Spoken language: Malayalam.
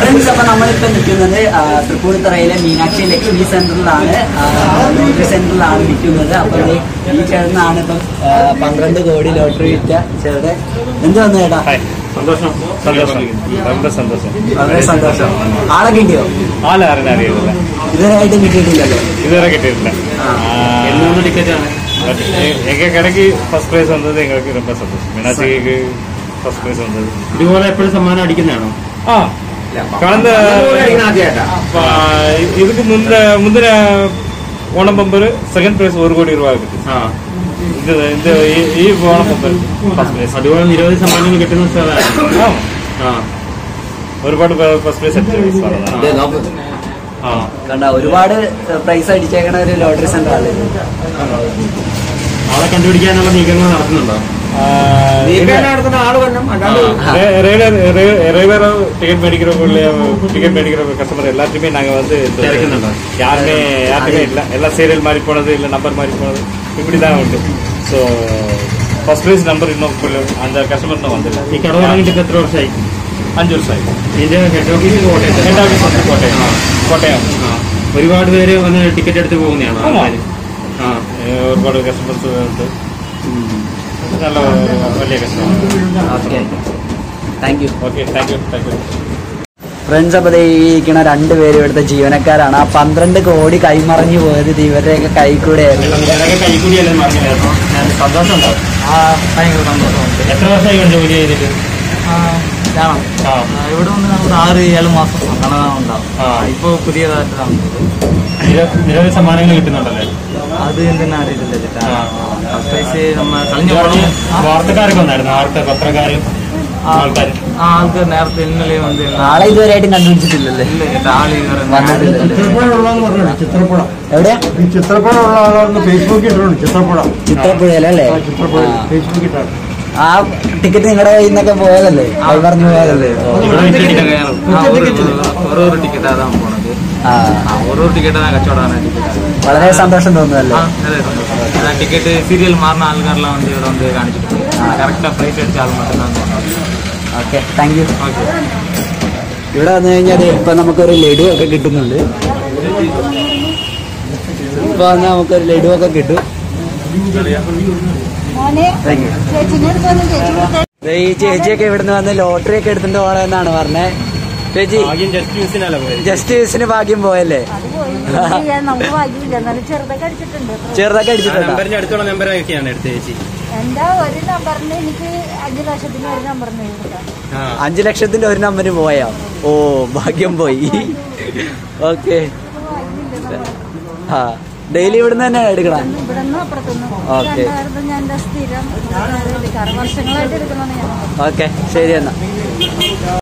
ഫ്രണ്ട്സ് അപ്പൊ നമ്മളിപ്പോ നിൽക്കുന്നത് ആ, തൃപ്പൂണിത്തറയിലെ മീനാക്ഷി ലക്ഷ്മി സെന്ററിലാണ് ലോട്ടറി സെന്ററിലാണ് നിൽക്കുന്നത് അപ്പൊ ദേ ഈ ചേട്ടനാണ് ഇപ്പം ആ, പന്ത്രണ്ട് കോടി ലോട്ടറി വിറ്റ ചേട്ടൻ എന്ത് വന്നു ചേട്ടാ ഹായ് സന്തോഷം സന്തോഷം ரொம்ப സന്തോഷം വളരെ സന്തോഷം ആളെ കിട്ടിയോ ആളെ ആരും അറിയില്ല ഇതുവരെയായിട്ടും കിട്ടിയിട്ടില്ലല്ലോ ഇതുവരെ കിട്ടിയിട്ടില്ല ആ. ടിക്കറ്റ് ആണ് എங்க കടക്ക് ഫസ്റ്റ് പ്രൈസ് വന്നത് എங்களுக்கு ரொம்ப സന്തോഷം മീനാക്ഷിക്ക് ഫസ്റ്റ് പ്രൈസ് വന്നത് ഇതുപോലെ എപ്പോഴും സമ്മാനം അടിക്കുന്നതാണോ ആ കടந்த ആ, இதுக்கு முந்த முந்தின ஓணம் பம்பர் செகண்ட் பிரைஸ் ஒரு கோடி ரூபாய் கிട്ടി ആ ഇത് ഇത് ഈ- ഈ ഓണം പമ്പർ ഫസ്റ്റ് പ്രൈസ് അതുപോലെ നിരവധി സമ്മാനങ്ങൾ കിട്ടുന്ന സ്ഥലമാണ് ആ ഒരുപാട് ഫസ്റ്റ് പ്രൈസ് അടിച്ച സ്ഥലമാണ് ആ കണ്ട ഒരുപാട് പ്രൈസ് അടിച്ചേക്കണ ഒരു ലോട്ടറി സെന്റർ ആണ് ഇത്. ആളെ കണ്ടുപിടിക്കാനുള്ള നീക്കങ്ങൾ നടത്തുന്നുണ്ടോ ரெகுலரா டிக்கெட் மேடிக்கிறவங்க டிக்கெட் மேடிக்கிற கஸ்டமர் எல்லாத்தையுமே நாங்க வந்து இந்த- திறக்குന്നുண்டோ? யாருமே யாருமே இல்ல எல்லாம் சீரியல் மாதிரி போனது இல்ல நம்பர் மாதிரி போனது இப்படிதான் உண்டு ஸோ ஃபர்ஸ்ட் ப்ரைஸ் நம்பர் இன்னும் full- அந்த கஸ்டமர் இன்னும் ഈ வந்து കട തുടങ്ങിയിട്ട് ഇപ്പൊ എത്ര വർഷമായി അഞ്ചു വർഷമായി ഇതിന്റെ ഹെഡ് ഓഫീസ് കോട്ടയത്ത് ഹെഡ് ഓഫീസ് ഉണ്ട് കോട്ടയം കോട്ടയം ആ. ഒരുപാട് പേര് വന്ന് ടിക്കറ്റ് എടുത്ത് പോകുന്നതാണോ ആമാ. ആൾക്കാര്? ആ ഏഹ് ഒരുപാട് കസ്റ്റമേഴ്സ് ഉണ്ട് നല്ല വലിയ customer okay thank you okay thank you thank you friends അപ്പൊ ദേ ഈ ഇരിക്കണ രണ്ടുപേരും ഇവിടുത്തെ ജീവനക്കാരാണ് ആ പന്ത്രണ്ട് കോടി കൈമറിഞ്ഞു പോയത് ഇത് ഇവരുടെയൊക്കെ കൈ കൂടെ ആയിരുന്നു ഇതൊക്കെ കൈക്കൂലിയല്ലേ പറഞ്ഞായിരുന്നു സന്തോഷം ഉണ്ടാവും ആ ഭയങ്കര സന്തോഷമുണ്ട് എത്ര വർഷമായി കൊണ്ട് ജോലി ചെയ്തിട്ട് കാണാം ആ ഇവിടെ വന്ന് നമുക്ക് ആറ് ഏഴ് മാസം അങ്ങനെ ഉണ്ടാവും ആ. ഇപ്പൊ പുതിയതായിട്ടാണ് നിര- നിരവധി സമ്മാനങ്ങൾ കിട്ടുന്നുണ്ടല്ലേ അത് എന്തെന്ന് അറിയില്ല ചേട്ടാ ആ. പൈസ നമ്മ കളഞ്ഞ ഒരുപാട് വാർത്തക്കാരൊക്കെ വന്നായിരുന്നു വാർത്ത പത്രക്കാരും ആൾക്കാരും ആൾക്ക് നേരത്തെ ഇന്നലെ വന്ന് ആളെ ഇതുവരെയായിട്ടും കണ്ടുപിടിച്ചിട്ടില്ലല്ലേ ഇല്ല ചേട്ടാ ആള് വന്നിട്ടില്ലല്ലേ ചിത്രപ്പുഴ എവിടെയാ ഈ ചിത്രപ്പുഴ ഉള്ള ആളാണ് ഫേസ്ബുക്കിൽ ഇട്ടിട്ടുണ്ട് ചിത്രപ്പുഴ ചിത്രപ്പുഴയിലല്ലേ ചിത്രപ്പുഴ ആ. ഫേസ്ബുക്കിൽ ഇട്ടാണ് ആ ടിക്കറ്റ് നിങ്ങളുടെ കയ്യിൽ നിന്നൊക്കെ പോയതല്ലേ കൈ പറഞ്ഞു പോയതല്ലേ ഇവിടെ വിറ്റ ടിക്കറ്റ് ஒரு ஒரு டிக்கெட்டாக தான் போனது ആ ஆ, ஒரு ஒரு டிக்கெட்டாக தான் கச்சவடம் டிக்கெட் വളരെ சந்தோஷம் തോന്നുന്നല്ലേ அதான் டிக்கெட்டு சீரியல் மாறின ஆளுக்காரெல்லாம் வந்து இவரை வந்து காணிச்சிட்டு போய் கரெக்டாக ப்ரைஸ் அடிச்ச ஆள் மட்டும்தான் போனது ഓക്കെ താങ്ക് യു ஓகே ഇവിടെ വന്നു കഴിഞ്ഞാൽ ഇപ്പൊ നമുക്കൊരു ലഡു ഒക്കെ കിട്ടുന്നുണ്ട് ഇപ്പൊ വന്നാൽ നമുക്കൊരു ലഡു ഒക്കെ കിട്ടും മോനെ താങ്ക് യു ചേച്ചിനെ അടുത്തൊന്നും ചേച്ചി കൊടുത്തേ ദേ ഈ ചേച്ചിയൊക്കെ ഇവിടുന്ന് വന്ന് ലോട്ടറി ഒക്കെ എടുത്തിട്ട് പോകണമെന്നാണ് പറഞ്ഞേ ചേച്ചി ആദ്യം ജസ്റ്റ് യൂസിനല്ല പോയത് ജസ്റ്റ് യൂസിന് ഭാഗ്യം പോയല്ലേ അത് പോയി എന്ത് ചെയ്യാൻ നമുക്ക് ഭാഗ്യമില്ല എന്നാലും ചെറുതൊക്കെ അടിച്ചിട്ടുണ്ട് ചെറുതൊക്കെ അടിച്ചിട്ടുണ്ടോ നമ്പറിന്റെ അടുത്തുള്ള നമ്പർ ഒക്കെയാണ് എടുത്ത ചേച്ചി എന്റെ ഒരു നമ്പറിന് എനിക്ക് അഞ്ചു ലക്ഷത്തിന് ഒരു നമ്പറിന് കൊടുക്കാം ആ അഞ്ചു ലക്ഷത്തിന്റെ ഒരു നമ്പര് പോയോ ഓ ഭാഗ്യം പോയി ഓക്കെ ആ ഡെയിലി ഇവിടുന്ന് തന്നെ എടുക്കണം ഇവിടെ നിന്ന് അപ്പുറത്തുനിന്ന് ഓക്കേ. രണ്ടായിരത്തി ഞാൻ എന്റെ സ്ഥിരം എടുക്കാറ് വർഷങ്ങളായിട്ട് എടുക്കണമെന്ന് ഞാൻ ഓക്കെ ശരി എന്നാ